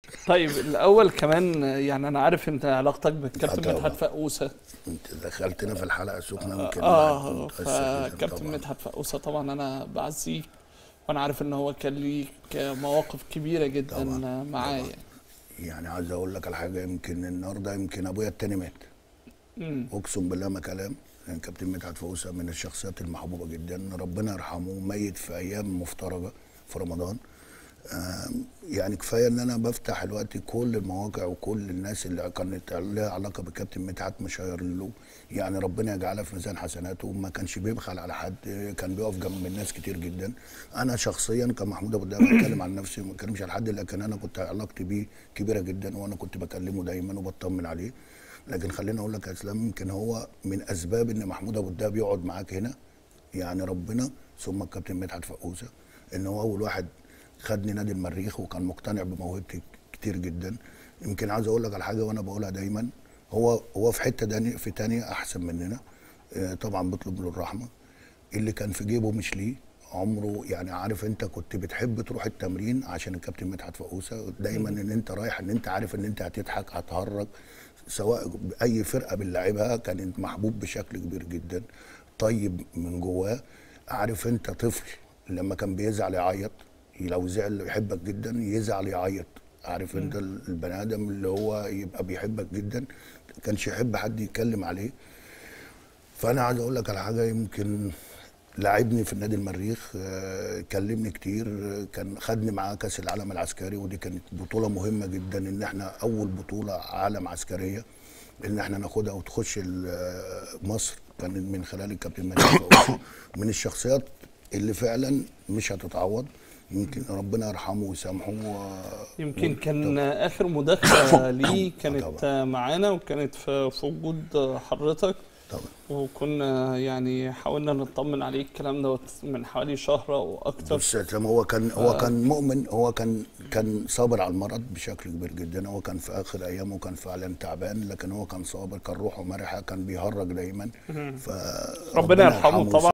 طيب الاول كمان يعني انا عارف انت علاقتك بالكابتن طبعا. مدحت فقوسه انت دخلتنا في الحلقه سخنه يمكن اه الواحد متأثر جداً فكابتن طبعاً. مدحت فقوسه طبعا انا بعزيه وانا عارف ان هو كان ليك مواقف كبيره جدا طبعاً. معايا يعني عايز اقول لك على حاجه يمكن النهارده يمكن ابويا التاني مات مم. اقسم بالله ما كلام يعني كابتن مدحت فوسه من الشخصيات المحبوبه جدا ربنا يرحمه ميت في ايام مفترجه في رمضان آم، يعني كفايه ان انا بفتح دلوقتي كل المواقع وكل الناس اللي كانت لها علاقه بالكابتن مدحت مشاير له يعني ربنا يجعلها في ميزان حسناته ما كانش بيبخل على حد كان بيقف جنب الناس كتير جدا انا شخصيا كمحمود ابو الدهب بتكلم عن نفسي ما بتكلمش على حد لكن انا كنت علاقتي بيه كبيره جدا وانا كنت بكلمه دايما وبطمن عليه لكن خليني اقول لك يا اسلام يمكن هو من اسباب ان محمود ابو الدهب يقعد معاك هنا يعني ربنا ثم الكابتن مدحت فقوسه ان هو اول واحد خدني نادي المريخ وكان مقتنع بموهبتي كتير جدا يمكن عاوز اقول لك على حاجه وانا بقولها دايما هو هو في حته داني في تانية احسن مننا آه، طبعا بطلب له الرحمه اللي كان في جيبه مش ليه عمره يعني عارف انت كنت بتحب تروح التمرين عشان الكابتن مدحت فقوسه دايما ان انت رايح ان انت عارف ان انت هتضحك هتهرج سواء اي فرقه بنلعبها كان محبوب بشكل كبير جدا طيب من جواه عارف انت طفل لما كان بيزعل يعيط لو زعل يحبك جدا يزعل يعيط عارف انت البني ادم اللي هو يبقى بيحبك جدا كانش يحب حد يتكلم عليه فانا عايز اقول لك على حاجه يمكن لعبني في النادي المريخ آه، كلمني كتير آه، كان خدني معاه كاس العالم العسكري ودي كانت بطوله مهمه جدا ان احنا اول بطوله عالم عسكريه ان احنا ناخدها وتخش ال- آه، مصر كان من خلال الكابتن مجدي فوزي. من الشخصيات اللي فعلا مش هتتعوض يمكن ربنا يرحمه ويسامحه و- يمكن و- كان اخر مداخله ليه كانت طبعاً. معانا وكانت في في وجود حضرتك طبعا وكنا يعني حاولنا نطمن عليه الكلام دوت من حوالي شهر او اكتر بص يا اسلام هو كان هو كان مؤمن هو كان كان صابر على المرض بشكل كبير جدا هو كان في اخر ايامه كان فعلا تعبان لكن هو كان صابر كان روحه مرحه كان بيهرج دايما ف ربنا يرحمه طبعا